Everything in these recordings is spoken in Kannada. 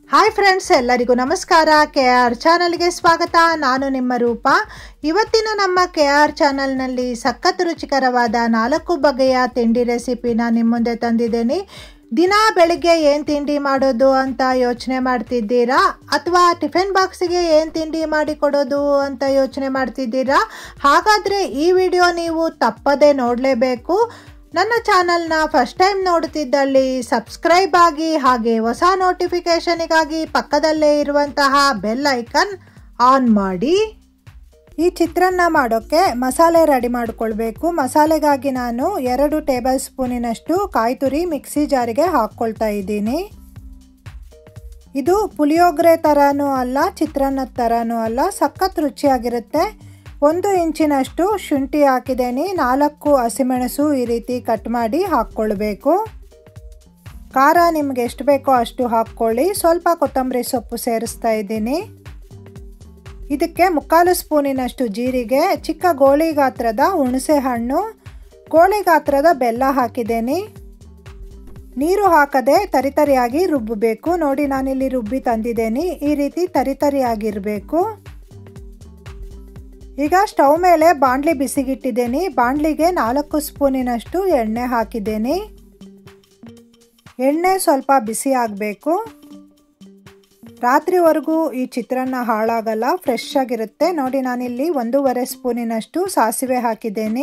ಹಾಯ್ ಫ್ರೆಂಡ್ಸ್ ಎಲ್ಲರಿಗೂ ನಮಸ್ಕಾರ ಕೆ ಆರ್ ಚಾನಲ್ಗೆ ಸ್ವಾಗತ ನಾನು ನಿಮ್ಮ ರೂಪ ಇವತ್ತಿನ ನಮ್ಮ ಕೆ ಆರ್ ಚಾನಲ್ನಲ್ಲಿ ಸಖತ್ ರುಚಿಕರವಾದ ನಾಲ್ಕು ಬಗೆಯ ತಿಂಡಿ ರೆಸಿಪಿನ ನಿಮ್ಮ ಮುಂದೆ ತಂದಿದ್ದೇನೆ ದಿನ ಬೆಳಿಗ್ಗೆ ಏನು ತಿಂಡಿ ಮಾಡೋದು ಅಂತ ಯೋಚನೆ ಮಾಡ್ತಿದ್ದೀರಾ ಅಥವಾ ಟಿಫಿನ್ ಬಾಕ್ಸಿಗೆ ಏನು ತಿಂಡಿ ಮಾಡಿ ಕೊಡೋದು ಅಂತ ಯೋಚನೆ ಮಾಡ್ತಿದ್ದೀರಾ ಹಾಗಾದರೆ ಈ ವಿಡಿಯೋ ನೀವು ತಪ್ಪದೇ ನೋಡಲೇಬೇಕು ನನ್ನ ಚಾನಲ್ನ ಫಸ್ಟ್ ಟೈಮ್ ನೋಡುತ್ತಿದ್ದಲ್ಲಿ ಸಬ್ಸ್ಕ್ರೈಬ್ ಆಗಿ ಹಾಗೆ ಹೊಸ ನೋಟಿಫಿಕೇಷನಿಗಾಗಿ ಪಕ್ಕದಲ್ಲೇ ಇರುವಂತಹ ಬೆಲ್ ಐಕನ್ ಆನ್ ಮಾಡಿ ಈ ಚಿತ್ರಾನ್ನ ಮಾಡೋಕ್ಕೆ ಮಸಾಲೆ ರೆಡಿ ಮಾಡಿಕೊಳ್ಬೇಕು ಮಸಾಲೆಗಾಗಿ ನಾನು ಎರಡು ಟೇಬಲ್ ಸ್ಪೂನಿನಷ್ಟು ಕಾಯಿ ತುರಿ ಮಿಕ್ಸಿ ಜಾರಿಗೆ ಹಾಕ್ಕೊಳ್ತಾ ಇದ್ದೀನಿ ಇದು ಪುಳಿಯೋಗರೆ ಥರನೂ ಅಲ್ಲ ಚಿತ್ರಾನ್ನದ ಥರನೂ ಅಲ್ಲ ಸಖತ್ ರುಚಿಯಾಗಿರುತ್ತೆ ಒಂದು ಇಂಚಿನಷ್ಟು ಶುಂಠಿ ಹಾಕಿದ್ದೇನೆ ನಾಲ್ಕು ಹಸಿಮೆಣಸು ಈ ರೀತಿ ಕಟ್ ಮಾಡಿ ಹಾಕ್ಕೊಳ್ಬೇಕು ಖಾರ ನಿಮ್ಗೆ ಎಷ್ಟು ಬೇಕೋ ಅಷ್ಟು ಹಾಕ್ಕೊಳ್ಳಿ ಸ್ವಲ್ಪ ಕೊತ್ತಂಬರಿ ಸೊಪ್ಪು ಸೇರಿಸ್ತಾ ಇದ್ದೀನಿ ಇದಕ್ಕೆ ಮುಕ್ಕಾಲು ಸ್ಪೂನಿನಷ್ಟು ಜೀರಿಗೆ ಚಿಕ್ಕ ಗೋಳಿ ಗಾತ್ರದ ಹುಣಸೆ ಹಣ್ಣು ಗೋಳಿ ಗಾತ್ರದ ಬೆಲ್ಲ ಹಾಕಿದ್ದೇನೆ ನೀರು ಹಾಕದೆ ತರಿತರಿಯಾಗಿ ರುಬ್ಬಬೇಕು ನೋಡಿ ನಾನಿಲ್ಲಿ ರುಬ್ಬಿ ತಂದಿದ್ದೇನೆ ಈ ರೀತಿ ತರಿತರಿಯಾಗಿರಬೇಕು ಈಗ ಸ್ಟವ್ ಮೇಲೆ ಬಾಣಲಿ ಬಿಸಿಗಿಟ್ಟಿದ್ದೇನೆ ಬಾಣಲಿಗೆ ನಾಲ್ಕು ಸ್ಪೂನಿನಷ್ಟು ಎಣ್ಣೆ ಹಾಕಿದ್ದೇನೆ ಎಣ್ಣೆ ಸ್ವಲ್ಪ ಬಿಸಿ ಆಗಬೇಕು ರಾತ್ರಿವರೆಗೂ ಈ ಚಿತ್ರಾನ್ನ ಹಾಳಾಗಲ್ಲ ಫ್ರೆಶ್ ಆಗಿರುತ್ತೆ ನೋಡಿ ನಾನಿಲ್ಲಿ ಒಂದೂವರೆ ಸ್ಪೂನಿನಷ್ಟು ಸಾಸಿವೆ ಹಾಕಿದ್ದೇನೆ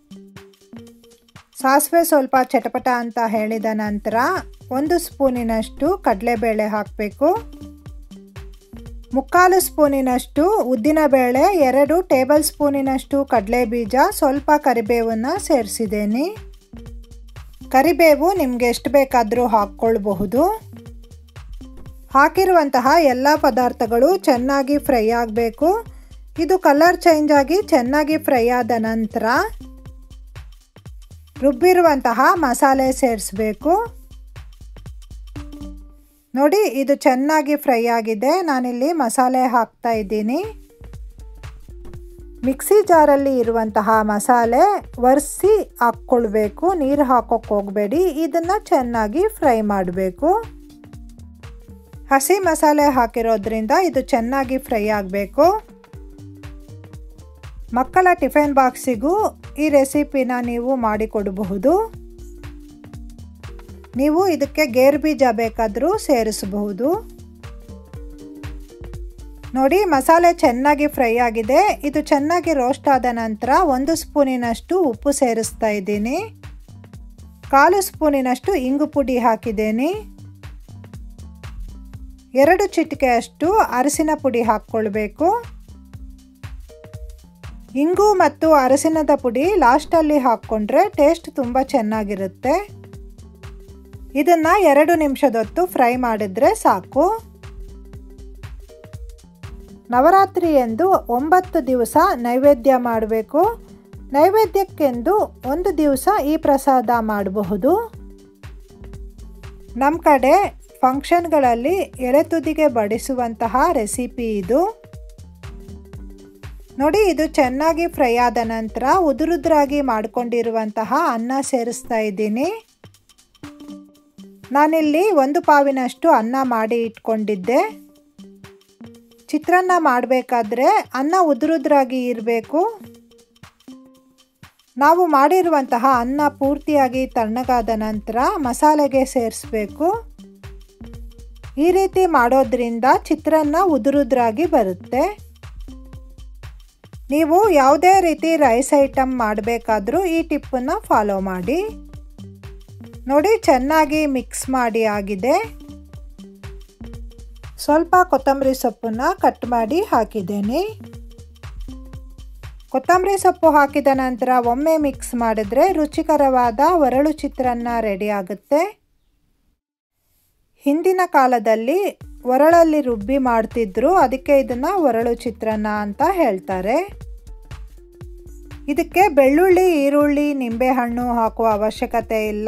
ಸಾಸಿವೆ ಸ್ವಲ್ಪ ಚಟಪಟ ಅಂತ ಹೇಳಿದ ನಂತರ ಒಂದು ಸ್ಪೂನಿನಷ್ಟು ಕಡಲೆಬೇಳೆ ಹಾಕಬೇಕು ಮುಕ್ಕಾಲು ಸ್ಪೂನಿನಷ್ಟು ಉದ್ದಿನಬೇಳೆ ಎರಡು ಟೇಬಲ್ ಸ್ಪೂನಿನಷ್ಟು ಕಡಲೆ ಬೀಜ ಸ್ವಲ್ಪ ಕರಿಬೇವನ್ನು ಸೇರಿಸಿದ್ದೇನೆ ಕರಿಬೇವು ನಿಮಗೆ ಎಷ್ಟು ಬೇಕಾದರೂ ಹಾಕ್ಕೊಳ್ಬಹುದು ಹಾಕಿರುವಂತಹ ಎಲ್ಲ ಪದಾರ್ಥಗಳು ಚೆನ್ನಾಗಿ ಫ್ರೈ ಆಗಬೇಕು ಇದು ಕಲರ್ ಚೇಂಜ್ ಆಗಿ ಚೆನ್ನಾಗಿ ಫ್ರೈ ಆದ ನಂತರ ರುಬ್ಬಿರುವಂತಹ ಮಸಾಲೆ ಸೇರಿಸಬೇಕು ನೋಡಿ ಇದು ಚೆನ್ನಾಗಿ ಫ್ರೈ ಆಗಿದೆ ನಾನಿಲ್ಲಿ ಮಸಾಲೆ ಹಾಕ್ತಾ ಇದ್ದೀನಿ ಮಿಕ್ಸಿ ಜಾರಲ್ಲಿ ಇರುವಂತಹ ಮಸಾಲೆ ಒರೆಸಿ ಹಾಕ್ಕೊಳ್ಬೇಕು ನೀರು ಹಾಕೋಕ್ಕೆ ಹೋಗಬೇಡಿ ಇದನ್ನು ಚೆನ್ನಾಗಿ ಫ್ರೈ ಮಾಡಬೇಕು ಹಸಿ ಮಸಾಲೆ ಹಾಕಿರೋದ್ರಿಂದ ಇದು ಚೆನ್ನಾಗಿ ಫ್ರೈ ಆಗಬೇಕು ಮಕ್ಕಳ ಟಿಫಿನ್ ಬಾಕ್ಸಿಗೂ ಈ ರೆಸಿಪಿನ ನೀವು ಮಾಡಿಕೊಡಬಹುದು ನೀವು ಇದಕ್ಕೆ ಗೇರ್ ಬೀಜ ಬೇಕಾದರೂ ಸೇರಿಸಬಹುದು ನೋಡಿ ಮಸಾಲೆ ಚೆನ್ನಾಗಿ ಫ್ರೈ ಆಗಿದೆ ಇದು ಚೆನ್ನಾಗಿ ರೋಸ್ಟ್ ಆದ ನಂತರ ಒಂದು ಸ್ಪೂನಿನಷ್ಟು ಉಪ್ಪು ಸೇರಿಸ್ತಾ ಇದ್ದೀನಿ ಕಾಲು ಸ್ಪೂನಿನಷ್ಟು ಇಂಗು ಪುಡಿ ಹಾಕಿದ್ದೀನಿ ಎರಡು ಚಿಟಿಕೆಯಷ್ಟು ಅರಸಿನ ಪುಡಿ ಹಾಕ್ಕೊಳ್ಬೇಕು ಇಂಗು ಮತ್ತು ಅರಸಿನದ ಪುಡಿ ಲಾಸ್ಟಲ್ಲಿ ಹಾಕ್ಕೊಂಡ್ರೆ ಟೇಸ್ಟ್ ತುಂಬ ಚೆನ್ನಾಗಿರುತ್ತೆ ಇದನ್ನು ಎರಡು ನಿಮಿಷದೊತ್ತು ಫ್ರೈ ಮಾಡಿದ್ರೆ ಸಾಕು ನವರಾತ್ರಿ ಎಂದು ಒಂಬತ್ತು ದಿವಸ ನೈವೇದ್ಯ ಮಾಡಬೇಕು ನೈವೇದ್ಯಕ್ಕೆಂದು ಒಂದು ದಿವಸ ಈ ಪ್ರಸಾದ ಮಾಡಬಹುದು ನಮ್ಮ ಕಡೆ ಫಂಕ್ಷನ್ಗಳಲ್ಲಿ ಎಳೆ ತುದಿಗೆ ಬಡಿಸುವಂತಹ ರೆಸಿಪಿ ಇದು ನೋಡಿ ಇದು ಚೆನ್ನಾಗಿ ಫ್ರೈ ಆದ ನಂತರ ಉದುರುದ್ರಾಗಿ ಮಾಡಿಕೊಂಡಿರುವಂತಹ ಅನ್ನ ಸೇರಿಸ್ತಾ ಇದ್ದೀನಿ ನಾನಿಲ್ಲಿ ಒಂದು ಪಾವಿನಷ್ಟು ಅನ್ನ ಮಾಡಿ ಇಟ್ಕೊಂಡಿದ್ದೆ ಚಿತ್ರಾನ್ನ ಮಾಡಬೇಕಾದ್ರೆ ಅನ್ನ ಉದುರುದ್ರಾಗಿ ಇರಬೇಕು ನಾವು ಮಾಡಿರುವಂತಹ ಅನ್ನ ಪೂರ್ತಿಯಾಗಿ ತಣ್ಣಗಾದ ನಂತರ ಮಸಾಲೆಗೆ ಸೇರಿಸ್ಬೇಕು ಈ ರೀತಿ ಮಾಡೋದ್ರಿಂದ ಚಿತ್ರಾನ್ನ ಉದುರುದ್ರಾಗಿ ಬರುತ್ತೆ ನೀವು ಯಾವುದೇ ರೀತಿ ರೈಸ್ ಐಟಮ್ ಮಾಡಬೇಕಾದ್ರೂ ಈ ಟಿಪ್ಪನ್ನು ಫಾಲೋ ಮಾಡಿ ನೋಡಿ ಚೆನ್ನಾಗಿ ಮಿಕ್ಸ್ ಮಾಡಿ ಆಗಿದೆ ಸ್ವಲ್ಪ ಕೊತ್ತಂಬರಿ ಸೊಪ್ಪನ್ನು ಕಟ್ ಮಾಡಿ ಹಾಕಿದ್ದೇನೆ ಕೊತ್ತಂಬರಿ ಸೊಪ್ಪು ಹಾಕಿದ ನಂತರ ಒಮ್ಮೆ ಮಿಕ್ಸ್ ಮಾಡಿದ್ರೆ ರುಚಿಕರವಾದ ಒರಳು ಚಿತ್ರಾನ್ನ ರೆಡಿ ಆಗುತ್ತೆ ಹಿಂದಿನ ಕಾಲದಲ್ಲಿ ಒರಳಲ್ಲಿ ರುಬ್ಬಿ ಮಾಡ್ತಿದ್ರು ಅದಕ್ಕೆ ಇದನ್ನು ಒರಳು ಚಿತ್ರಾನ್ನ ಅಂತ ಹೇಳ್ತಾರೆ ಇದಕ್ಕೆ ಬೆಳ್ಳುಳ್ಳಿ ಈರುಳ್ಳಿ ನಿಂಬೆಹಣ್ಣು ಹಾಕುವ ಅವಶ್ಯಕತೆ ಇಲ್ಲ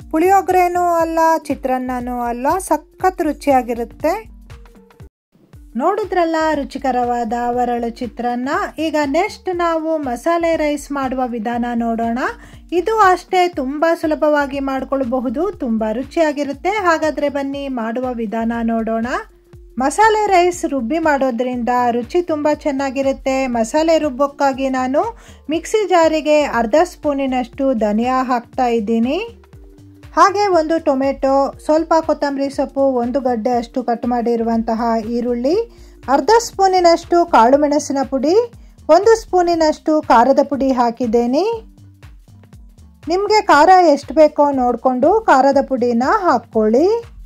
ಪುಳಿಯೋಗರೆನೂ ಅಲ್ಲ ಚಿತ್ರಾನ್ನನೂ ಅಲ್ಲ ಸಖತ್ ರುಚಿಯಾಗಿರುತ್ತೆ ನೋಡಿದ್ರಲ್ಲ ರುಚಿಕರವಾದ ವರಳು ಚಿತ್ರಾನ್ನ ಈಗ ನೆಕ್ಸ್ಟ್ ನಾವು ಮಸಾಲೆ ರೈಸ್ ಮಾಡುವ ವಿಧಾನ ನೋಡೋಣ ಇದು ಅಷ್ಟೇ ತುಂಬ ಸುಲಭವಾಗಿ ಮಾಡಿಕೊಳ್ಳಬಹುದು ತುಂಬ ರುಚಿಯಾಗಿರುತ್ತೆ ಹಾಗಾದರೆ ಬನ್ನಿ ಮಾಡುವ ವಿಧಾನ ನೋಡೋಣ ಮಸಾಲೆ ರೈಸ್ ರುಬ್ಬಿ ಮಾಡೋದ್ರಿಂದ ರುಚಿ ತುಂಬ ಚೆನ್ನಾಗಿರುತ್ತೆ ಮಸಾಲೆ ರುಬ್ಬೋಕ್ಕಾಗಿ ನಾನು ಮಿಕ್ಸಿ ಜಾರಿಗೆ ಅರ್ಧ ಸ್ಪೂನಿನಷ್ಟು ಧನಿಯಾ ಹಾಕ್ತಾ ಇದ್ದೀನಿ ಹಾಗೆ ಒಂದು ಟೊಮೆಟೊ ಸ್ವಲ್ಪ ಕೊತ್ತಂಬರಿ ಸೊಪ್ಪು ಒಂದು ಗಡ್ಡೆ ಅಷ್ಟು ಕಟ್ ಮಾಡಿರುವಂತಹ ಈರುಳ್ಳಿ ಅರ್ಧ ಸ್ಪೂನಿನಷ್ಟು ಕಾಳು ಮೆಣಸಿನ ಪುಡಿ ಒಂದು ಸ್ಪೂನಿನಷ್ಟು ಖಾರದ ಪುಡಿ ಹಾಕಿದ್ದೇನೆ ನಿಮಗೆ ಖಾರ ಎಷ್ಟು ಬೇಕೋ ನೋಡಿಕೊಂಡು ಖಾರದ ಪುಡಿನ ಹಾಕ್ಕೊಳ್ಳಿ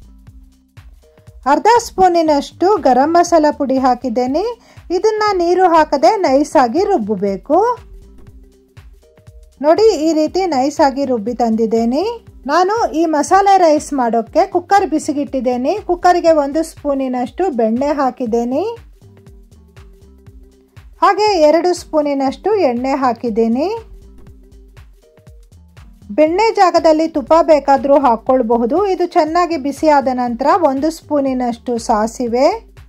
ಅರ್ಧ ಸ್ಪೂನಿನಷ್ಟು ಗರಂ ಮಸಾಲ ಪುಡಿ ಹಾಕಿದ್ದೇನೆ ಇದನ್ನ ನೀರು ಹಾಕದೆ ನೈಸಾಗಿ ರುಬ್ಬಬೇಕು ನೋಡಿ ಈ ರೀತಿ ನೈಸಾಗಿ ರುಬ್ಬಿ ತಂದಿದ್ದೇನೆ ನಾನು ಈ ಮಸಾಲೆ ರೈಸ್ ಮಾಡೋಕ್ಕೆ ಕುಕ್ಕರ್ ಬಿಸಿಗಿಟ್ಟಿದ್ದೇನೆ ಕುಕ್ಕರ್ಗೆ ಒಂದು ಸ್ಪೂನಿನಷ್ಟು ಬೆಣ್ಣೆ ಹಾಕಿದ್ದೇನೆ ಹಾಗೆ ಎರಡು ಸ್ಪೂನಿನಷ್ಟು ಎಣ್ಣೆ ಹಾಕಿದ್ದೀನಿ ಬೆಣ್ಣೆ ಜಾಗದಲ್ಲಿ ತುಪ್ಪ ಬೇಕಾದರೂ ಹಾಕ್ಕೊಳ್ಬಹುದು ಇದು ಚೆನ್ನಾಗಿ ಬಿಸಿಯಾದ ನಂತರ ಒಂದು ಸ್ಪೂನಿನಷ್ಟು ಸಾಸಿವೆ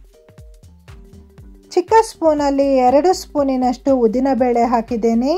ಚಿಕ್ಕ ಸ್ಪೂನಲ್ಲಿ ಎರಡು ಸ್ಪೂನಿನಷ್ಟು ಉದ್ದಿನಬೇಳೆ ಹಾಕಿದ್ದೀನಿ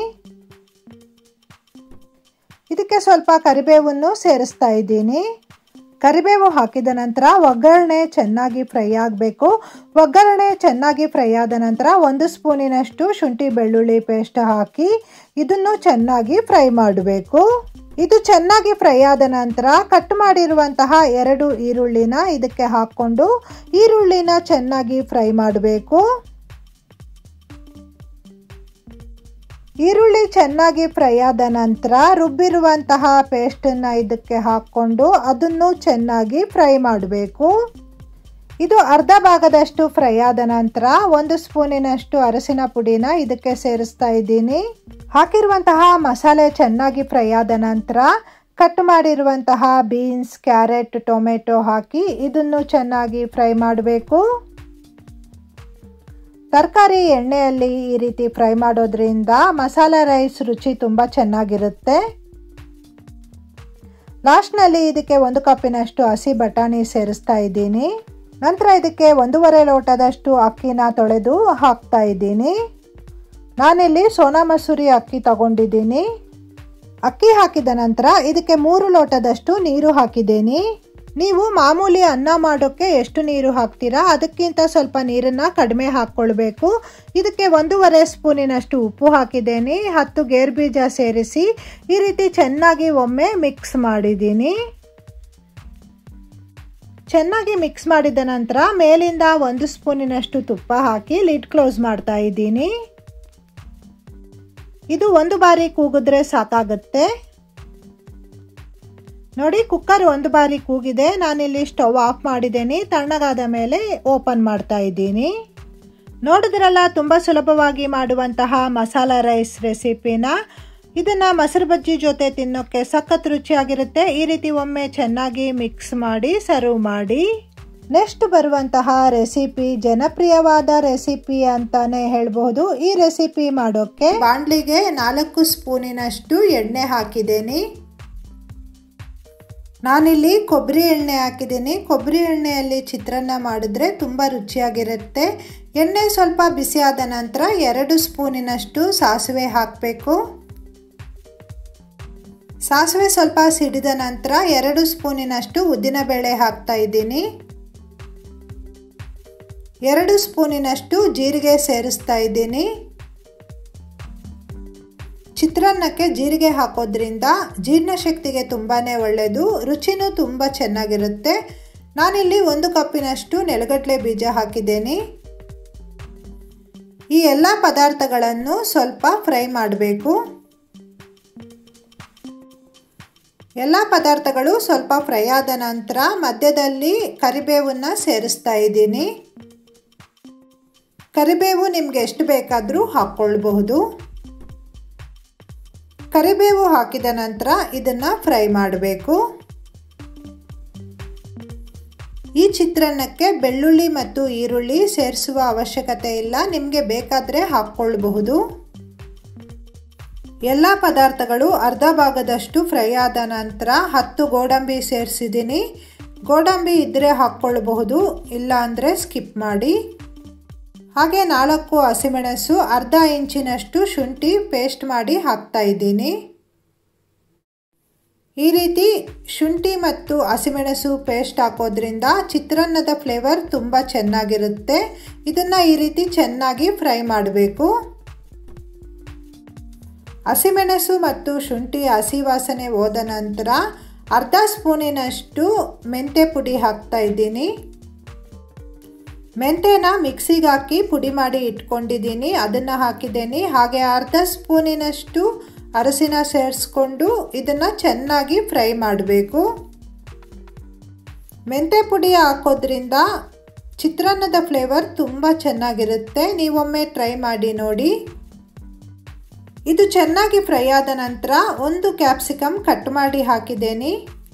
ಇದಕ್ಕೆ ಸ್ವಲ್ಪ ಕರಿಬೇವನ್ನು ಸೇರಿಸ್ತಾ ಇದ್ದೀನಿ ಕರಿಬೇವು ಹಾಕಿದ ನಂತರ ಒಗ್ಗರಣೆ ಚೆನ್ನಾಗಿ ಫ್ರೈ ಆಗಬೇಕು ಒಗ್ಗರಣೆ ಚೆನ್ನಾಗಿ ಫ್ರೈ ಆದ ನಂತರ ಒಂದು ಸ್ಪೂನಿನಷ್ಟು ಶುಂಠಿ ಬೆಳ್ಳುಳ್ಳಿ ಪೇಸ್ಟ್ ಹಾಕಿ ಇದನ್ನು ಚೆನ್ನಾಗಿ ಫ್ರೈ ಮಾಡಬೇಕು ಇದು ಚೆನ್ನಾಗಿ ಫ್ರೈ ಆದ ನಂತರ ಕಟ್ ಮಾಡಿರುವಂತಹ ಎರಡು ಈರುಳ್ಳಿನ ಇದಕ್ಕೆ ಹಾಕ್ಕೊಂಡು ಈರುಳ್ಳಿನ ಚೆನ್ನಾಗಿ ಫ್ರೈ ಮಾಡಬೇಕು ಈರುಳ್ಳಿ ಚೆನ್ನಾಗಿ ಫ್ರೈ ಆದ ನಂತರ ರುಬ್ಬಿರುವಂತಹ ಪೇಸ್ಟನ್ನು ಇದಕ್ಕೆ ಹಾಕ್ಕೊಂಡು ಅದನ್ನು ಚೆನ್ನಾಗಿ ಫ್ರೈ ಮಾಡಬೇಕು ಇದು ಅರ್ಧ ಭಾಗದಷ್ಟು ಫ್ರೈ ಆದ ನಂತರ ಒಂದು ಸ್ಪೂನಿನಷ್ಟು ಅರಸಿನ ಪುಡಿನ ಇದಕ್ಕೆ ಸೇರಿಸ್ತಾ ಇದ್ದೀನಿ ಹಾಕಿರುವಂತಹ ಮಸಾಲೆ ಚೆನ್ನಾಗಿ ಫ್ರೈ ಆದ ನಂತರ ಕಟ್ ಮಾಡಿರುವಂತಹ ಬೀನ್ಸ್ ಕ್ಯಾರೆಟ್ ಟೊಮೆಟೊ ಹಾಕಿ ಇದನ್ನು ಚೆನ್ನಾಗಿ ಫ್ರೈ ಮಾಡಬೇಕು ತರಕಾರಿ ಎಣ್ಣೆಯಲ್ಲಿ ಈ ರೀತಿ ಫ್ರೈ ಮಾಡೋದ್ರಿಂದ ಮಸಾಲೆ ರೈಸ್ ರುಚಿ ತುಂಬ ಚೆನ್ನಾಗಿರುತ್ತೆ ಲಾಸ್ಟ್ನಲ್ಲಿ ಇದಕ್ಕೆ ಒಂದು ಕಪ್ಪಿನಷ್ಟು ಹಸಿ ಬಟಾಣಿ ಸೇರಿಸ್ತಾ ಇದ್ದೀನಿ ನಂತರ ಇದಕ್ಕೆ ಒಂದೂವರೆ ಲೋಟದಷ್ಟು ಅಕ್ಕಿನ ತೊಳೆದು ಹಾಕ್ತಾ ಇದ್ದೀನಿ ನಾನಿಲ್ಲಿ ಸೋನಾ ಮಸೂರಿ ಅಕ್ಕಿ ತಗೊಂಡಿದ್ದೀನಿ ಅಕ್ಕಿ ಹಾಕಿದ ನಂತರ ಇದಕ್ಕೆ ಮೂರು ಲೋಟದಷ್ಟು ನೀರು ಹಾಕಿದ್ದೀನಿ ನೀವು ಮಾಮೂಲಿ ಅನ್ನ ಮಾಡೋಕ್ಕೆ ಎಷ್ಟು ನೀರು ಹಾಕ್ತೀರಾ ಅದಕ್ಕಿಂತ ಸ್ವಲ್ಪ ನೀರನ್ನು ಕಡಿಮೆ ಹಾಕ್ಕೊಳ್ಬೇಕು ಇದಕ್ಕೆ ಒಂದೂವರೆ ಸ್ಪೂನಿನಷ್ಟು ಉಪ್ಪು ಹಾಕಿದ್ದೇನೆ ಹತ್ತು ಗೇರು ಬೀಜ ಸೇರಿಸಿ ಈ ರೀತಿ ಚೆನ್ನಾಗಿ ಒಮ್ಮೆ ಮಿಕ್ಸ್ ಮಾಡಿದ್ದೀನಿ ಚೆನ್ನಾಗಿ ಮಿಕ್ಸ್ ಮಾಡಿದ ನಂತರ ಮೇಲಿಂದ ಒಂದು ಸ್ಪೂನಿನಷ್ಟು ತುಪ್ಪ ಹಾಕಿ ಲಿಡ್ ಕ್ಲೋಸ್ ಮಾಡ್ತಾ ಇದ್ದೀನಿ ಇದು ಒಂದು ಬಾರಿ ಕೂಗಿದ್ರೆ ಸಾಕಾಗುತ್ತೆ ನೋಡಿ ಕುಕ್ಕರ್ ಒಂದು ಬಾರಿ ಕೂಗಿದೆ ನಾನಿಲ್ಲಿ ಸ್ಟವ್ ಆಫ್ ಮಾಡಿದ್ದೇನೆ ತಣ್ಣಗಾದ ಮೇಲೆ ಓಪನ್ ಮಾಡ್ತಾ ಇದ್ದೀನಿ ನೋಡಿದ್ರಲ್ಲ ತುಂಬ ಸುಲಭವಾಗಿ ಮಾಡುವಂತಹ ಮಸಾಲ ರೈಸ್ ರೆಸಿಪಿನ ಇದನ್ನು ಮೊಸರು ಬಜ್ಜಿ ಜೊತೆ ತಿನ್ನೋಕ್ಕೆ ಸಖತ್ ರುಚಿಯಾಗಿರುತ್ತೆ ಈ ರೀತಿ ಒಮ್ಮೆ ಚೆನ್ನಾಗಿ ಮಿಕ್ಸ್ ಮಾಡಿ ಸರ್ವ್ ಮಾಡಿ ನೆಕ್ಸ್ಟ್ ಬರುವಂತಹ ರೆಸಿಪಿ ಜನಪ್ರಿಯವಾದ ರೆಸಿಪಿ ಅಂತಾನೆ ಹೇಳ್ಬಹುದು ಈ ರೆಸಿಪಿ ಮಾಡೋಕ್ಕೆ ಬಾಂಡ್ಲಿಗೆ ನಾಲ್ಕು ಸ್ಪೂನಿನಷ್ಟು ಎಣ್ಣೆ ಹಾಕಿದ್ದೇನೆ ನಾನಿಲ್ಲಿ ಕೊಬ್ಬರಿ ಎಣ್ಣೆ ಹಾಕಿದ್ದೀನಿ ಕೊಬ್ಬರಿ ಎಣ್ಣೆಯಲ್ಲಿ ಚಿತ್ರಾನ್ನ ಮಾಡಿದ್ರೆ ತುಂಬ ರುಚಿಯಾಗಿರುತ್ತೆ ಎಣ್ಣೆ ಸ್ವಲ್ಪ ಬಿಸಿಯಾದ ನಂತರ ಎರಡು ಸ್ಪೂನಿನಷ್ಟು ಸಾಸಿವೆ ಹಾಕಬೇಕು ಸಾಸಿವೆ ಸ್ವಲ್ಪ ಸಿಡಿದ ನಂತರ ಎರಡು ಸ್ಪೂನಿನಷ್ಟು ಉದ್ದಿನಬೇಳೆ ಹಾಕ್ತಾ ಇದ್ದೀನಿ ಎರಡು ಸ್ಪೂನಿನಷ್ಟು ಜೀರಿಗೆ ಸೇರಿಸ್ತಾ ಇದ್ದೀನಿ ಚಿತ್ರಾನ್ನಕ್ಕೆ ಜೀರಿಗೆ ಹಾಕೋದ್ರಿಂದ ಜೀರ್ಣಶಕ್ತಿಗೆ ತುಂಬಾ ಒಳ್ಳೆಯದು ರುಚಿನೂ ತುಂಬ ಚೆನ್ನಾಗಿರುತ್ತೆ ನಾನಿಲ್ಲಿ ಒಂದು ಕಪ್ಪಿನಷ್ಟು ನೆಲಗಡಲೆ ಬೀಜ ಹಾಕಿದ್ದೇನೆ ಈ ಎಲ್ಲ ಪದಾರ್ಥಗಳನ್ನು ಸ್ವಲ್ಪ ಫ್ರೈ ಮಾಡಬೇಕು ಎಲ್ಲ ಪದಾರ್ಥಗಳು ಸ್ವಲ್ಪ ಫ್ರೈ ಆದ ನಂತರ ಮಧ್ಯದಲ್ಲಿ ಕರಿಬೇವನ್ನು ಸೇರಿಸ್ತಾ ಇದ್ದೀನಿ ಕರಿಬೇವು ನಿಮ್ಗೆ ಎಷ್ಟು ಬೇಕಾದರೂ ಹಾಕ್ಕೊಳ್ಬಹುದು ಕರಿಬೇವು ಹಾಕಿದ ನಂತರ ಇದನ್ನು ಫ್ರೈ ಮಾಡಬೇಕು ಈ ಚಿತ್ರಾನ್ನಕ್ಕೆ ಬೆಳ್ಳುಳ್ಳಿ ಮತ್ತು ಈರುಳ್ಳಿ ಸೇರಿಸುವ ಅವಶ್ಯಕತೆ ಇಲ್ಲ ನಿಮಗೆ ಬೇಕಾದರೆ ಹಾಕ್ಕೊಳ್ಬಹುದು ಎಲ್ಲ ಪದಾರ್ಥಗಳು ಅರ್ಧ ಭಾಗದಷ್ಟು ಫ್ರೈ ಆದ ನಂತರ ಹತ್ತು ಗೋಡಂಬಿ ಸೇರಿಸಿದ್ದೀನಿ ಗೋಡಂಬಿ ಇದ್ದರೆ ಹಾಕ್ಕೊಳ್ಬಹುದು ಇಲ್ಲ ಅಂದರೆ ಸ್ಕಿಪ್ ಮಾಡಿ ಹಾಗೆ ನಾಲ್ಕು ಹಸಿಮೆಣಸು ಅರ್ಧ ಇಂಚಿನಷ್ಟು ಶುಂಠಿ ಪೇಸ್ಟ್ ಮಾಡಿ ಹಾಕ್ತಾ ಇದ್ದೀನಿ ಈ ರೀತಿ ಶುಂಠಿ ಮತ್ತು ಹಸಿಮೆಣಸು ಪೇಸ್ಟ್ ಹಾಕೋದ್ರಿಂದ ಚಿತ್ರಾನ್ನದ ಫ್ಲೇವರ್ ತುಂಬ ಚೆನ್ನಾಗಿರುತ್ತೆ ಇದನ್ನು ಈ ರೀತಿ ಚೆನ್ನಾಗಿ ಫ್ರೈ ಮಾಡಬೇಕು ಹಸಿಮೆಣಸು ಮತ್ತು ಶುಂಠಿ ಹಸಿ ವಾಸನೆ ಹೋದ ನಂತರ ಅರ್ಧ ಸ್ಪೂನಿನಷ್ಟು ಮೆಂತ್ಯ ಪುಡಿ ಹಾಕ್ತಾ ಇದ್ದೀನಿ ಮೆಂತ್ಯನ ಮಿಕ್ಸಿಗೆ ಹಾಕಿ ಪುಡಿ ಮಾಡಿ ಇಟ್ಕೊಂಡಿದ್ದೀನಿ ಅದನ್ನು ಹಾಕಿದ್ದೀನಿ ಹಾಗೆ ಅರ್ಧ ಸ್ಪೂನಿನಷ್ಟು ಅರಸಿನ ಸೇರಿಸ್ಕೊಂಡು ಇದನ್ನು ಚೆನ್ನಾಗಿ ಫ್ರೈ ಮಾಡಬೇಕು ಮೆಂತ್ಯ ಪುಡಿ ಹಾಕೋದ್ರಿಂದ ಚಿತ್ರಾನ್ನದ ಫ್ಲೇವರ್ ತುಂಬ ಚೆನ್ನಾಗಿರುತ್ತೆ ನೀವೊಮ್ಮೆ ಟ್ರೈ ಮಾಡಿ ನೋಡಿ ಇದು ಚೆನ್ನಾಗಿ ಫ್ರೈ ಆದ ನಂತರ ಒಂದು ಕ್ಯಾಪ್ಸಿಕಮ್ ಕಟ್ ಮಾಡಿ ಹಾಕಿದ್ದೇನೆ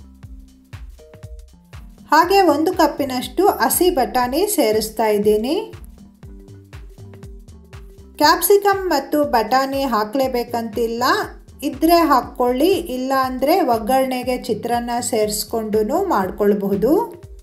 ಹಾಗೆ ಒಂದು ಕಪ್ಪಿನಷ್ಟು ಹಸಿ ಬಟಾಣಿ ಸೇರಿಸ್ತಾ ಇದ್ದೀನಿ ಕ್ಯಾಪ್ಸಿಕಮ್ ಮತ್ತು ಬಟಾಣಿ ಹಾಕಲೇಬೇಕಂತಿಲ್ಲ ಇದ್ದರೆ ಹಾಕ್ಕೊಳ್ಳಿ ಇಲ್ಲ ಅಂದರೆ ಒಗ್ಗರಣೆಗೆ ಚಿತ್ರಾನ್ನ ಸೇರಿಸ್ಕೊಂಡು ಮಾಡ್ಕೊಳ್ಬಹುದು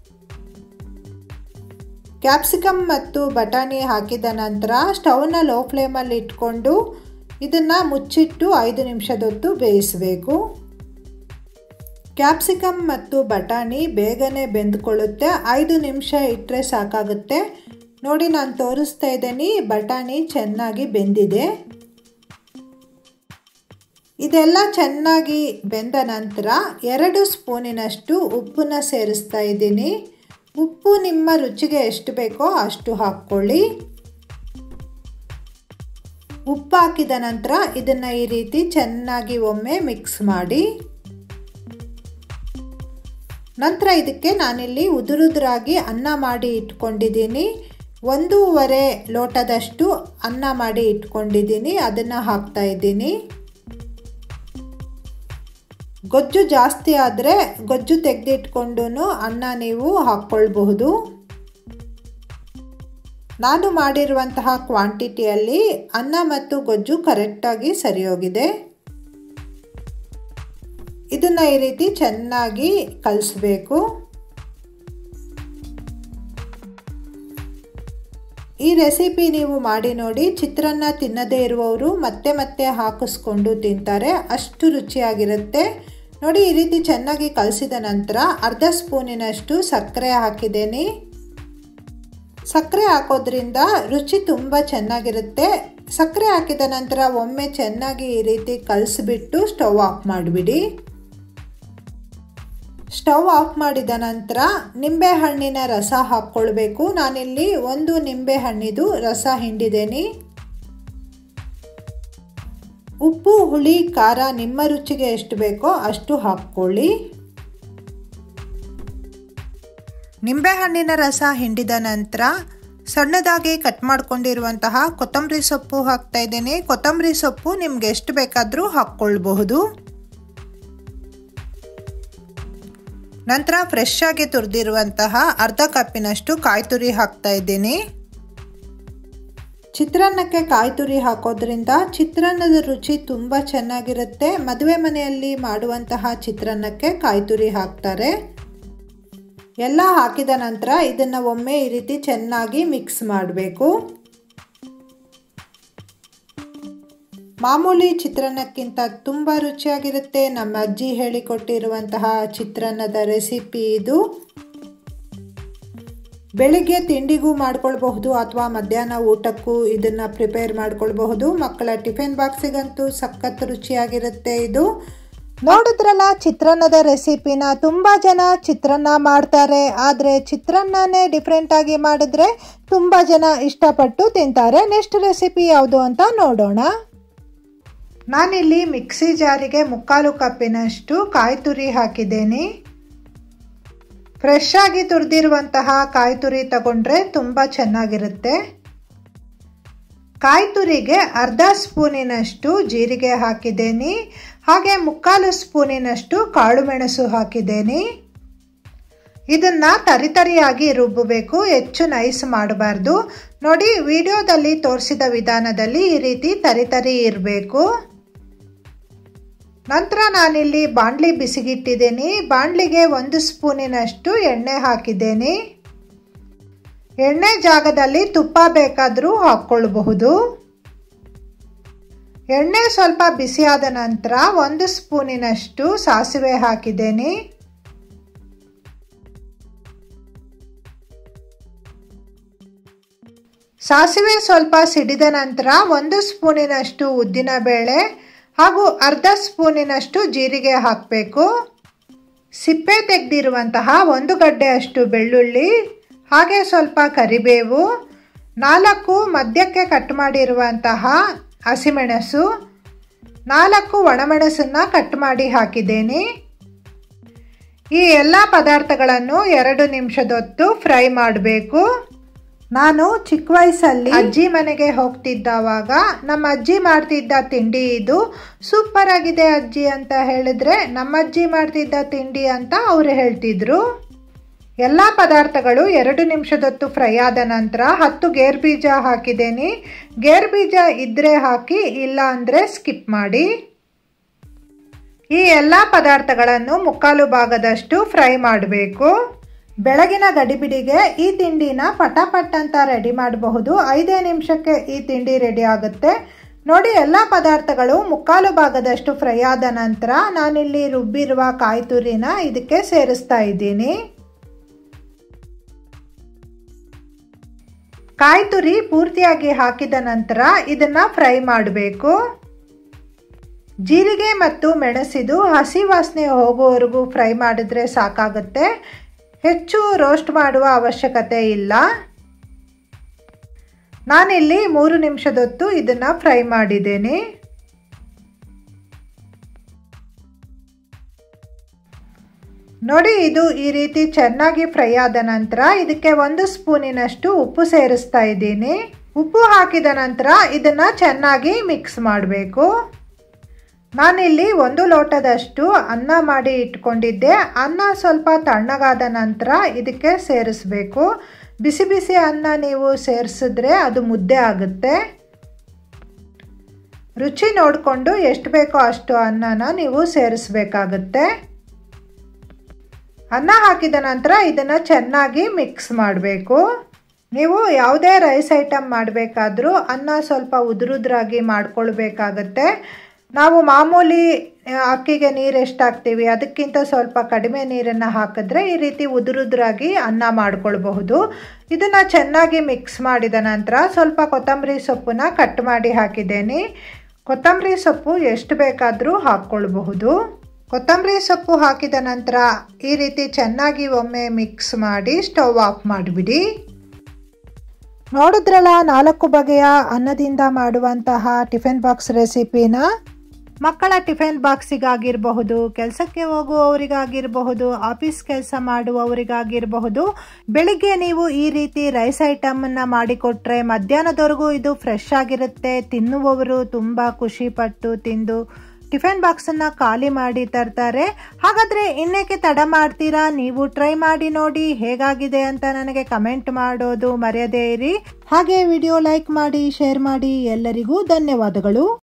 ಕ್ಯಾಪ್ಸಿಕಮ್ ಮತ್ತು ಬಟಾಣಿ ಹಾಕಿದ ನಂತರ ಸ್ಟವ್ನ ಲೋ ಫ್ಲೇಮಲ್ಲಿ ಇಟ್ಕೊಂಡು ಇದನ್ನು ಮುಚ್ಚಿಟ್ಟು ಐದು ನಿಮಿಷದೊತ್ತು ಬೇಯಿಸಬೇಕು ಕ್ಯಾಪ್ಸಿಕಮ್ ಮತ್ತು ಬಟಾಣಿ ಬೇಗನೆ ಬೆಂದ್ಕೊಳ್ಳುತ್ತೆ ಐದು ನಿಮಿಷ ಇಟ್ಟರೆ ಸಾಕಾಗುತ್ತೆ ನೋಡಿ ನಾನು ತೋರಿಸ್ತಾ ಇದ್ದೀನಿ ಬಟಾಣಿ ಚೆನ್ನಾಗಿ ಬೆಂದಿದೆ ಇದೆಲ್ಲ ಚೆನ್ನಾಗಿ ಬೆಂದ ನಂತರ ಎರಡು ಸ್ಪೂನಿನಷ್ಟು ಉಪ್ಪನ್ನ ಸೇರಿಸ್ತಾ ಇದ್ದೀನಿ ಉಪ್ಪು ನಿಮ್ಮ ರುಚಿಗೆ ಎಷ್ಟು ಬೇಕೋ ಅಷ್ಟು ಹಾಕ್ಕೊಳ್ಳಿ ಉಪ್ಪು ಹಾಕಿದ ನಂತರ ಇದನ್ನು ಈ ರೀತಿ ಚೆನ್ನಾಗಿ ಒಮ್ಮೆ ಮಿಕ್ಸ್ ಮಾಡಿ ನಂತರ ಇದಕ್ಕೆ ನಾನಿಲ್ಲಿ ಉದುರುದುರಾಗಿ ಅನ್ನ ಮಾಡಿ ಇಟ್ಕೊಂಡಿದ್ದೀನಿ ಒಂದೂವರೆ ಲೋಟದಷ್ಟು ಅನ್ನ ಮಾಡಿ ಇಟ್ಕೊಂಡಿದ್ದೀನಿ ಅದನ್ನು ಹಾಕ್ತಾ ಇದ್ದೀನಿ ಗೊಜ್ಜು ಜಾಸ್ತಿ ಆದರೆ ಗೊಜ್ಜು ತೆಗೆದಿಟ್ಕೊಂಡು ಅನ್ನ ನೀವು ಹಾಕ್ಕೊಳ್ಬಹುದು ನಾನು ಮಾಡಿರುವಂತಹ ಕ್ವಾಂಟಿಟಿಯಲ್ಲಿ ಅನ್ನ ಮತ್ತು ಗೊಜ್ಜು ಕರೆಕ್ಟಾಗಿ ಸರಿ ಹೋಗಿದೆ ಇದನ್ನು ಈ ರೀತಿ ಚೆನ್ನಾಗಿ ಕಲಿಸ್ಬೇಕು ಈ ರೆಸಿಪಿ ನೀವು ಮಾಡಿ ನೋಡಿ ಚಿತ್ರಾನ್ನ ತಿನ್ನದೇ ಇರುವವರು ಮತ್ತೆ ಮತ್ತೆ ಹಾಕಿಸ್ಕೊಂಡು ತಿಂತಾರೆ ಅಷ್ಟು ರುಚಿಯಾಗಿರುತ್ತೆ ನೋಡಿ ಈ ರೀತಿ ಚೆನ್ನಾಗಿ ಕಲಸಿದ ನಂತರ ಅರ್ಧ ಸ್ಪೂನಿನಷ್ಟು ಸಕ್ಕರೆ ಹಾಕಿದ್ದೇನೆ ಸಕ್ಕರೆ ಹಾಕೋದ್ರಿಂದ ರುಚಿ ತುಂಬ ಚೆನ್ನಾಗಿರುತ್ತೆ ಸಕ್ಕರೆ ಹಾಕಿದ ನಂತರ ಒಮ್ಮೆ ಚೆನ್ನಾಗಿ ಈ ರೀತಿ ಕಲಸಿಬಿಟ್ಟು ಸ್ಟವ್ ಆಫ್ ಮಾಡಿಬಿಡಿ ಸ್ಟವ್ ಆಫ್ ಮಾಡಿದ ನಂತರ ನಿಂಬೆ ಹಣ್ಣಿನ ರಸ ಹಾಕ್ಕೊಳ್ಬೇಕು ನಾನಿಲ್ಲಿ ಒಂದು ನಿಂಬೆ ಹಣ್ಣಿದು ರಸ ಹಿಂಡಿದ್ದೇನೆ ಉಪ್ಪು ಹುಳಿ ಖಾರ ನಿಮ್ಮ ರುಚಿಗೆ ಎಷ್ಟು ಬೇಕೋ ಅಷ್ಟು ಹಾಕ್ಕೊಳ್ಳಿ ನಿಂಬೆಹಣ್ಣಿನ ರಸ ಹಿಂಡಿದ ನಂತರ ಸಣ್ಣದಾಗಿ ಕಟ್ ಮಾಡ್ಕೊಂಡಿರುವಂತಹ ಕೊತ್ತಂಬರಿ ಸೊಪ್ಪು ಹಾಕ್ತಾ ಇದ್ದೇನೆ ಕೊತ್ತಂಬರಿ ಸೊಪ್ಪು ನಿಮ್ಗೆ ಎಷ್ಟು ಬೇಕಾದರೂ ಹಾಕ್ಕೊಳ್ಬಹುದು ನಂತರ ಫ್ರೆಶ್ ಆಗಿ ತುರಿದಿರುವಂತಹ ಅರ್ಧ ಕಪ್ಪಿನಷ್ಟು ಕಾಯಿ ತುರಿ ಹಾಕ್ತಾ ಇದ್ದೀನಿ ಚಿತ್ರಾನ್ನಕ್ಕೆ ಕಾಯಿ ತುರಿ ಹಾಕೋದ್ರಿಂದ ಚಿತ್ರಾನ್ನದ ರುಚಿ ತುಂಬ ಚೆನ್ನಾಗಿರುತ್ತೆ ಮದುವೆ ಮನೆಯಲ್ಲಿ ಮಾಡುವಂತಹ ಚಿತ್ರಾನ್ನಕ್ಕೆ ಕಾಯಿ ತುರಿ ಹಾಕ್ತಾರೆ ಎಲ್ಲ ಹಾಕಿದ ನಂತರ ಇದನ್ನು ಒಮ್ಮೆ ಈ ರೀತಿ ಚೆನ್ನಾಗಿ ಮಿಕ್ಸ್ ಮಾಡಬೇಕು ಮಾಮೂಲಿ ಚಿತ್ರಾನ್ನಕ್ಕಿಂತ ತುಂಬ ರುಚಿಯಾಗಿರುತ್ತೆ ನಮ್ಮ ಅಜ್ಜಿ ಹೇಳಿಕೊಟ್ಟಿರುವಂತಹ ಚಿತ್ರಾನ್ನದ ರೆಸಿಪಿ ಇದು ಬೆಳಿಗ್ಗೆ ತಿಂಡಿಗೂ ಮಾಡ್ಕೊಳ್ಬಹುದು ಅಥವಾ ಮಧ್ಯಾಹ್ನ ಊಟಕ್ಕೂ ಇದನ್ನು ಪ್ರಿಪೇರ್ ಮಾಡ್ಕೊಳ್ಬಹುದು ಮಕ್ಕಳ ಟಿಫಿನ್ ಬಾಕ್ಸಿಗಂತೂ ಸಖತ್ ರುಚಿಯಾಗಿರುತ್ತೆ ಇದು ನೋಡಿದ್ರಲ್ಲ ಚಿತ್ರಾನ್ನದ ರೆಸಿಪಿನ ತುಂಬ ಜನ ಚಿತ್ರಾನ್ನ ಮಾಡ್ತಾರೆ ಆದರೆ ಚಿತ್ರಾನ್ನನೇ ಡಿಫ್ರೆಂಟಾಗಿ ಮಾಡಿದ್ರೆ ತುಂಬ ಜನ ಇಷ್ಟಪಟ್ಟು ತಿಂತಾರೆ ನೆಕ್ಸ್ಟ್ ರೆಸಿಪಿ ಯಾವುದು ಅಂತ ನೋಡೋಣ ನಾನಿಲ್ಲಿ ಮಿಕ್ಸಿ ಜಾರಿಗೆ ಮುಕ್ಕಾಲು ಕಪ್ಪಿನಷ್ಟು ಕಾಯಿ ತುರಿ ಹಾಕಿದ್ದೇನೆ ಫ್ರೆಶ್ ಆಗಿ ತುರಿದಿರುವಂತಹ ಕಾಯಿ ತುರಿ ತಗೊಂಡ್ರೆ ತುಂಬ ಚೆನ್ನಾಗಿರುತ್ತೆ ಕಾಯಿ ತುರಿಗೆ ಅರ್ಧ ಸ್ಪೂನಿನಷ್ಟು ಜೀರಿಗೆ ಹಾಕಿದ್ದೇನೆ ಹಾಗೆ ಮುಕ್ಕಾಲು ಸ್ಪೂನಿನಷ್ಟು ಕಾಳು ಮೆಣಸು ಹಾಕಿದ್ದೇನೆ ಇದನ್ನ ತರಿತರಿಯಾಗಿ ರುಬ್ಬಬೇಕು ಹೆಚ್ಚು ನೈಸ್ ಮಾಡಬಾರ್ದು ನೋಡಿ ವಿಡಿಯೋದಲ್ಲಿ ತೋರಿಸಿದ ವಿಧಾನದಲ್ಲಿ ಈ ರೀತಿ ತರಿತರಿ ಇರಬೇಕು ನಂತರ ನಾನಿಲ್ಲಿ ಬಾಣಲಿ ಬಿಸಿಗಿಟ್ಟಿದ್ದೀನಿ ಬಾಣಲಿಗೆ ಒಂದು ಸ್ಪೂನಿನಷ್ಟು ಎಣ್ಣೆ ಹಾಕಿದ್ದೇನೆ ಎಣ್ಣೆ ಜಾಗದಲ್ಲಿ ತುಪ್ಪ ಬೇಕಾದರೂ ಹಾಕ್ಕೊಳ್ಬಹುದು ಎಣ್ಣೆ ಸ್ವಲ್ಪ ಬಿಸಿಯಾದ ನಂತರ ಒಂದು ಸ್ಪೂನಿನಷ್ಟು ಸಾಸಿವೆ ಹಾಕಿದ್ದೇನೆ ಸಾಸಿವೆ ಸ್ವಲ್ಪ ಸಿಡಿದ ನಂತರ ಒಂದು ಸ್ಪೂನಿನಷ್ಟು ಉದ್ದಿನಬೇಳೆ ಹಾಗೂ ಅರ್ಧ ಸ್ಪೂನಿನಷ್ಟು ಜೀರಿಗೆ ಹಾಕಬೇಕು ಸಿಪ್ಪೆ ತೆಗೆದಿರುವಂತಹ ಒಂದು ಗಡ್ಡೆಯಷ್ಟು ಬೆಳ್ಳುಳ್ಳಿ ಹಾಗೆ ಸ್ವಲ್ಪ ಕರಿಬೇವು ನಾಲ್ಕು ಮಧ್ಯಕ್ಕೆ ಕಟ್ ಮಾಡಿರುವಂತಹ ಹಸಿಮೆಣಸು ನಾಲ್ಕು ಒಣಮೆಣಸನ್ನು ಕಟ್ ಮಾಡಿ ಹಾಕಿದ್ದೇನೆ ಈ ಎಲ್ಲ ಪದಾರ್ಥಗಳನ್ನು ಎರಡು ನಿಮಿಷದೊತ್ತು ಫ್ರೈ ಮಾಡಬೇಕು ನಾನು ಚಿಕ್ಕ ವಯಸ್ಸಲ್ಲಿ ಅಜ್ಜಿ ಮನೆಗೆ ಹೋಗ್ತಿದ್ದವಾಗ ನಮ್ಮ ಅಜ್ಜಿ ಮಾಡ್ತಿದ್ದ ತಿಂಡಿ ಇದು ಸೂಪರ್ ಆಗಿದೆ ಅಜ್ಜಿ ಅಂತ ಹೇಳಿದ್ರೆ ನಮ್ಮ ಅಜ್ಜಿ ಮಾಡ್ತಿದ್ದ ತಿಂಡಿ ಅಂತ ಅವರು ಹೇಳ್ತಿದ್ರು ಎಲ್ಲ ಪದಾರ್ಥಗಳು ಎರಡು ನಿಮಿಷದೊತ್ತು ಫ್ರೈ ಆದ ನಂತರ ಹತ್ತು ಗೇರ್ ಬೀಜ ಹಾಕಿದ್ದೇನೆ ಗೇರ್ ಬೀಜ ಇದ್ರೆ ಹಾಕಿ ಇಲ್ಲ ಅಂದರೆ ಸ್ಕಿಪ್ ಮಾಡಿ ಈ ಎಲ್ಲ ಪದಾರ್ಥಗಳನ್ನು ಮುಕ್ಕಾಲು ಭಾಗದಷ್ಟು ಫ್ರೈ ಮಾಡಬೇಕು ಬೆಳಗಿನ ಗಡಿಬಿಡಿಗೆ ಈ ತಿಂಡಿನ ಪಟಾಪಟ್ ಅಂತ ರೆಡಿ ಮಾಡಬಹುದು ಐದೇ ನಿಮಿಷಕ್ಕೆ ಈ ತಿಂಡಿ ರೆಡಿ ಆಗುತ್ತೆ ನೋಡಿ ಎಲ್ಲ ಪದಾರ್ಥಗಳು ಮುಕ್ಕಾಲು ಭಾಗದಷ್ಟು ಫ್ರೈ ಆದ ನಂತರ ನಾನಿಲ್ಲಿ ರುಬ್ಬಿರುವ ಕಾಯಿ ತುರಿನ ಇದಕ್ಕೆ ಸೇರಿಸ್ತಾ ಇದ್ದೀನಿ ಕಾಯಿ ತುರಿ ಪೂರ್ತಿಯಾಗಿ ಹಾಕಿದ ನಂತರ ಇದನ್ನ ಫ್ರೈ ಮಾಡಬೇಕು ಜೀರಿಗೆ ಮತ್ತು ಮೆಣಸಿದು ಹಸಿ ವಾಸನೆ ಹೋಗುವವರೆಗೂ ಫ್ರೈ ಮಾಡಿದ್ರೆ ಸಾಕಾಗುತ್ತೆ ಹೆಚ್ಚು ರೋಸ್ಟ್ ಮಾಡುವ ಅವಶ್ಯಕತೆ ಇಲ್ಲ ನಾನಿಲ್ಲಿ ಮೂರು ನಿಮಿಷದೊತ್ತು ಇದನ್ನು ಫ್ರೈ ಮಾಡಿದ್ದೇನೆ ನೋಡಿ ಇದು ಈ ರೀತಿ ಚೆನ್ನಾಗಿ ಫ್ರೈ ಆದ ನಂತರ ಇದಕ್ಕೆ ಒಂದು ಸ್ಪೂನಿನಷ್ಟು ಉಪ್ಪು ಸೇರಿಸ್ತಾ ಇದ್ದೀನಿ ಉಪ್ಪು ಹಾಕಿದ ನಂತರ ಇದನ್ನು ಚೆನ್ನಾಗಿ ಮಿಕ್ಸ್ ಮಾಡಬೇಕು ನಾನಿಲ್ಲಿ ಒಂದು ಲೋಟದಷ್ಟು ಅನ್ನ ಮಾಡಿ ಇಟ್ಕೊಂಡಿದ್ದೆ ಅನ್ನ ಸ್ವಲ್ಪ ತಣ್ಣಗಾದ ನಂತರ ಇದಕ್ಕೆ ಸೇರಿಸ್ಬೇಕು ಬಿಸಿ ಬಿಸಿ ಅನ್ನ ನೀವು ಸೇರಿಸಿದ್ರೆ ಅದು ಮುದ್ದೆ ಆಗುತ್ತೆ ರುಚಿ ನೋಡಿಕೊಂಡು ಎಷ್ಟು ಬೇಕೋ ಅಷ್ಟು ಅನ್ನನ ನೀವು ಸೇರಿಸ್ಬೇಕಾಗುತ್ತೆ ಅನ್ನ ಹಾಕಿದ ನಂತರ ಇದನ್ನು ಚೆನ್ನಾಗಿ ಮಿಕ್ಸ್ ಮಾಡಬೇಕು ನೀವು ಯಾವುದೇ ರೈಸ್ ಐಟಮ್ ಮಾಡಬೇಕಾದ್ರೂ ಅನ್ನ ಸ್ವಲ್ಪ ಉದುರುದ್ರಾಗಿ ಮಾಡ್ಕೊಳ್ಬೇಕಾಗತ್ತೆ ನಾವು ಮಾಮೂಲಿ ಅಕ್ಕಿಗೆ ನೀರು ಎಷ್ಟು ಹಾಕ್ತೀವಿ ಅದಕ್ಕಿಂತ ಸ್ವಲ್ಪ ಕಡಿಮೆ ನೀರನ್ನು ಹಾಕಿದ್ರೆ ಈ ರೀತಿ ಉದುರುದ್ರಾಗಿ ಅನ್ನ ಮಾಡ್ಕೊಳ್ಬಹುದು ಇದನ್ನು ಚೆನ್ನಾಗಿ ಮಿಕ್ಸ್ ಮಾಡಿದ ನಂತರ ಸ್ವಲ್ಪ ಕೊತ್ತಂಬರಿ ಸೊಪ್ಪನ್ನ ಕಟ್ ಮಾಡಿ ಹಾಕಿದ್ದೇನೆ ಕೊತ್ತಂಬರಿ ಸೊಪ್ಪು ಎಷ್ಟು ಬೇಕಾದರೂ ಹಾಕ್ಕೊಳ್ಬಹುದು ಕೊತ್ತಂಬರಿ ಸೊಪ್ಪು ಹಾಕಿದ ನಂತರ ಈ ರೀತಿ ಚೆನ್ನಾಗಿ ಒಮ್ಮೆ ಮಿಕ್ಸ್ ಮಾಡಿ ಸ್ಟವ್ ಆಫ್ ಮಾಡಿಬಿಡಿ ನೋಡಿದ್ರಲ್ಲ ನಾಲ್ಕು ಬಗೆಯ ಅನ್ನದಿಂದ ಮಾಡುವಂತಹ ಟಿಫಿನ್ ಬಾಕ್ಸ್ ರೆಸಿಪಿನ ಮಕ್ಕಳ ಟಿಫಿನ್ ಬಾಕ್ಸಿಗಾಗಿರಬಹುದು ಕೆಲಸಕ್ಕೆ ಹೋಗುವವರಿಗಾಗಿರಬಹುದು ಆಫೀಸ್ ಕೆಲಸ ಮಾಡುವವರಿಗಾಗಿರಬಹುದು ಬೆಳಿಗ್ಗೆ ನೀವು ಈ ರೀತಿ ರೈಸ್ ಐಟಮನ್ನು ಮಾಡಿಕೊಟ್ರೆ ಮಧ್ಯಾಹ್ನದವರೆಗೂ ಇದು ಫ್ರೆಶ್ ಆಗಿರುತ್ತೆ ತಿನ್ನುವವರು ತುಂಬ ಖುಷಿಪಟ್ಟು ತಿಂದು ಟಿಫಿನ್ ಬಾಕ್ಸನ್ನು ಖಾಲಿ ಮಾಡಿ ತರ್ತಾರೆ ಹಾಗಾದರೆ ಇನ್ನೇಕೆ ತಡ ಮಾಡ್ತೀರಾ ನೀವು ಟ್ರೈ ಮಾಡಿ ನೋಡಿ ಹೇಗಾಗಿದೆ ಅಂತ ನನಗೆ ಕಮೆಂಟ್ ಮಾಡೋದು ಮರೆಯದೇ ಇರಿ ಹಾಗೆ ವಿಡಿಯೋ ಲೈಕ್ ಮಾಡಿ ಶೇರ್ ಮಾಡಿ ಎಲ್ಲರಿಗೂ ಧನ್ಯವಾದಗಳು